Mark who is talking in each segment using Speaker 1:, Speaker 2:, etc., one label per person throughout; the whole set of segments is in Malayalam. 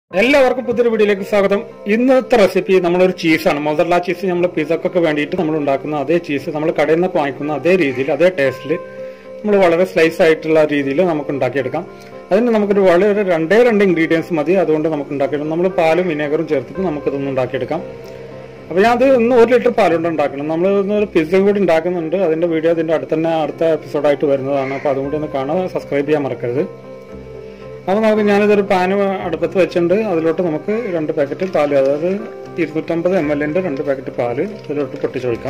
Speaker 1: എല്ലാവർക്കും പുതിയൊരു വീഡിയോയിലേക്ക് സ്വാഗതം ഇന്നത്തെ റെസിപ്പി നമ്മളൊരു ചീസാണ് മൊസറല്ല ചീസ് നമ്മൾ പിസക്കൊക്കെ വേണ്ടിയിട്ട് നമ്മൾ ഉണ്ടാക്കുന്ന അതേ ചീസ് നമ്മൾ കടയിൽ നിന്നൊക്കെ വാങ്ങിക്കുന്ന അതേ രീതിയിൽ അതേ ടേസ്റ്റിൽ നമ്മൾ വളരെ സ്ലൈസ് ആയിട്ടുള്ള രീതിയിൽ നമുക്ക് ഉണ്ടാക്കിയെടുക്കാം അതിന് നമുക്കൊരു വളരെ രണ്ടേ രണ്ട് ഇൻഗ്രീഡിയൻസ് മതി അതുകൊണ്ട് നമുക്ക് ഉണ്ടാക്കിയെടുക്കാം നമ്മൾ പാലും വിനേഗറും ചേർത്തിട്ട് നമുക്കിതൊന്ന് ഉണ്ടാക്കിയെടുക്കാം അപ്പോൾ ഞാൻ അത് ഇന്ന് ഒരു ലിറ്റർ പാലുകൊണ്ട് ഉണ്ടാക്കണം നമ്മൾ ഒരു പിസ്സയും കൂടി ഉണ്ടാക്കുന്നുണ്ട് അതിന്റെ വീഡിയോ അതിന്റെ അടുത്ത് തന്നെ അടുത്ത എപ്പിസോഡായിട്ട് വരുന്നതാണ് അപ്പോൾ അതും കൂടി ഒന്ന് കാണാൻ സബ്സ്ക്രൈബ് ചെയ്യാൻ മറക്കരുത് അപ്പോൾ നമുക്ക് ഞാനിതൊരു പാന് അടുപ്പത്ത് വെച്ചിട്ടുണ്ട് അതിലോട്ട് നമുക്ക് രണ്ട് പാക്കറ്റ് പാല് അതായത് ഇരുന്നൂറ്റമ്പത് എം എല്ലിൻ്റെ രണ്ട് പാക്കറ്റ് പാല് ഇതിലോട്ട് പൊട്ടിച്ചൊഴിക്കാം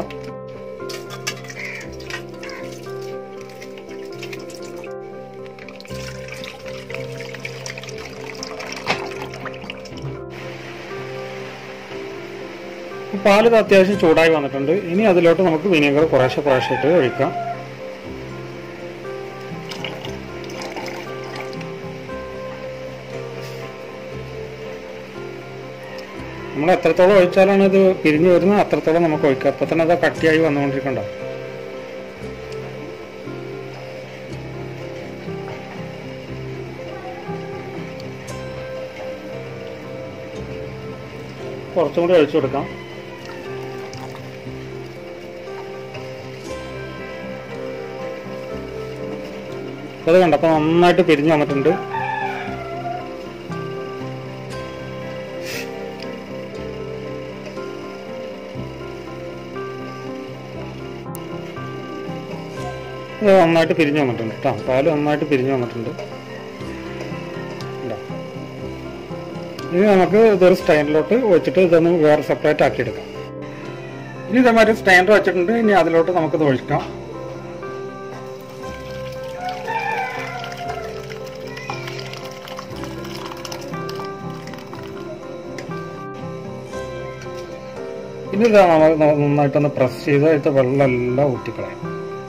Speaker 1: പാല് ഇത് അത്യാവശ്യം ചൂടായി വന്നിട്ടുണ്ട് ഇനി അതിലോട്ട് നമുക്ക് വിനീഗർ കുറേശ്ശെ കുറേശ്ശെ ഇട്ട് ഒഴിക്കാം നമ്മൾ എത്രത്തോളം ഒഴിച്ചാലാണ് ഇത് പിരിഞ്ഞു വരുന്നത് അത്രത്തോളം നമുക്ക് ഒഴിക്കാം അപ്പൊ തന്നെ അത് കട്ടിയായി വന്നുകൊണ്ടിരിക്കണ്ട കുറച്ചും കൂടി ഒഴിച്ചു കൊടുക്കാം അത് കണ്ടപ്പോൾ നന്നായിട്ട് പിരിഞ്ഞു വന്നിട്ടുണ്ട് ഇത് നന്നായിട്ട് പിരിഞ്ഞു വന്നിട്ടുണ്ട് കേട്ടോ പാല് നന്നായിട്ട് പിരിഞ്ഞു വന്നിട്ടുണ്ട് ഇതാ. ഇനി നമുക്ക് ഇതൊരു സ്റ്റൈനിലോട്ട് വെച്ചിട്ട് ഇതൊന്ന് വേറെ സെപ്പറേറ്റ് ആക്കിയെടുക്കാം ഇനി ഇതേമാതിരി സ്റ്റൈനർ വെച്ചിട്ടുണ്ട് ഇനി അതിലോട്ട് നമുക്കിത് ഒഴിക്കാം ഇനി ഇതാ നമുക്ക് നന്നായിട്ടൊന്ന് പ്രസ് ചെയ്ത് ഇത് വെള്ളമെല്ലാം ഊറ്റിക്കളയാം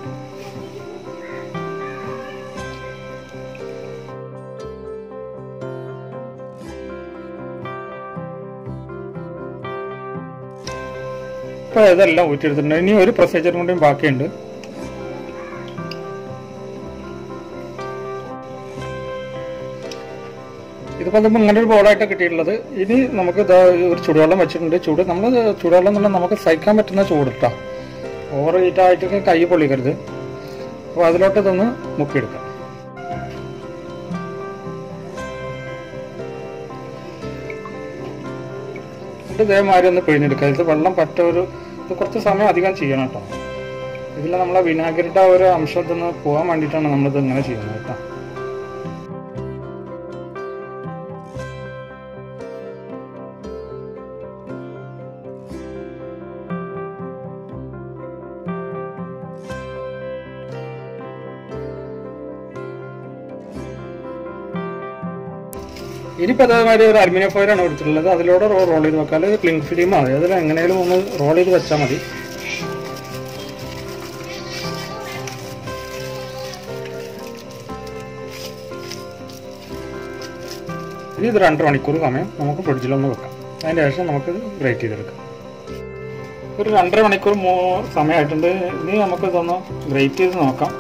Speaker 1: ഇപ്പോൾ ഇതെല്ലാം ഊറ്റിയെടുത്തിട്ടുണ്ട് ഇനി ഒരു പ്രൊസീജിയറും കൂടിയും ബാക്കിയുണ്ട് ഇതിപ്പോൾ നമ്മൾ ഇങ്ങനെ ഒരു ബോളായിട്ട് കിട്ടിയിട്ടുള്ളത് ഇനി നമുക്ക് ഇതാ ഒരു ചൂടുവെള്ളം വെച്ചിട്ടുണ്ട് ചൂട് നമ്മൾ ചൂടുവെള്ളം തന്നെ നമുക്ക് സഹിക്കാൻ പറ്റുന്ന ചൂടിട്ടാ ഓവർ ഹീറ്റായിട്ടൊക്കെ കൈ പൊള്ളിക്കരുത് അപ്പോൾ അതിലോട്ട് ഇതൊന്ന് മുക്കിയെടുക്കാം ഇത് ഇതേമാതിരി ഒന്ന് പിഴിഞ്ഞെടുക്കുക ഇത് വെള്ളം പറ്റ ഒരു ഇത് കുറച്ച് സമയം അധികം ചെയ്യണം കേട്ടോ ഇതിൽ നമ്മളെ വിനാഗിരിയുടെ ഒരു അംശം ഇതൊന്ന് പോകാൻ വേണ്ടിയിട്ടാണ് നമ്മളിത് ഇങ്ങനെ ചെയ്യുന്നത് കേട്ടോ ഇനിയിപ്പോൾ അതേമാതിരി ഒരു അലുമിനിയം ഫോയിലാണ് എടുത്തിട്ടുള്ളത് അതിലൂടെ റോൾ ചെയ്ത് വെക്കാം അല്ലെങ്കിൽ ക്ലിങ് ഫിലിം മതി അതിൽ എങ്ങനെയും ഒന്ന് റോൾ ചെയ്ത് വെച്ചാൽ മതി ഇനി ഇത് രണ്ട് മണിക്കൂർ സമയം നമുക്ക് ഫ്രിഡ്ജിലൊന്ന് വെക്കാം അതിന് ശേഷം നമുക്ക് ഗ്രേറ്റ് ചെയ്തെടുക്കാം ഒരു രണ്ടര മണിക്കൂർ മൂ സമയമായിട്ടുണ്ട് ഇനി നമുക്ക് ഇതൊന്ന് ഗ്രേറ്റ് ചെയ്ത് നോക്കാം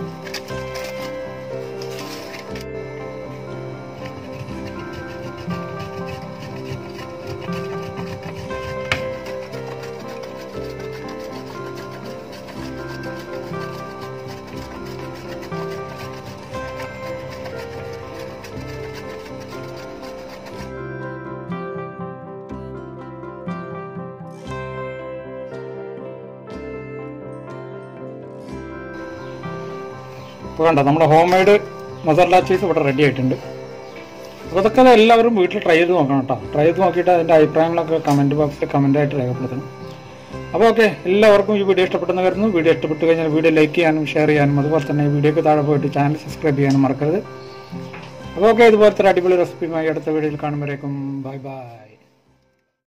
Speaker 1: ഇപ്പോൾ കണ്ടോ നമ്മുടെ ഹോം മെയ്ഡ് മസാല ചീസ് ഇവിടെ റെഡി ആയിട്ടുണ്ട് അപ്പോൾ അതൊക്കെ എല്ലാവരും വീട്ടിൽ ട്രൈ ചെയ്ത് നോക്കണം കേട്ടോ ട്രൈ ചെയ്ത് നോക്കിയിട്ട് അതിൻ്റെ അഭിപ്രായങ്ങളൊക്കെ കമൻറ്റ് ബോക്സിൽ കമൻ്റായിട്ട് രേഖപ്പെടുത്തണം അപ്പോൾ ഓക്കെ എല്ലാവർക്കും ഈ വീഡിയോ ഇഷ്ടപ്പെട്ടെന്ന് കരുതുന്നു വീഡിയോ ഇഷ്ടപ്പെട്ട് കഴിഞ്ഞാൽ വീഡിയോ ലൈക്ക് ചെയ്യാനും ഷെയർ ചെയ്യാനും അതുപോലെ തന്നെ ഈ വീഡിയോക്ക് താഴെ പോയിട്ട് ചാനൽ സബ്സ്ക്രൈബ് ചെയ്യാനും മറക്കരുത് അപ്പോൾ ഓക്കെ ഇതുപോലത്തെ ഒരു അടിപൊളി റെസിപ്പിയുമായി അടുത്ത വീഡിയോയിൽ കാണുമ്പോഴേക്കും ബൈ ബൈ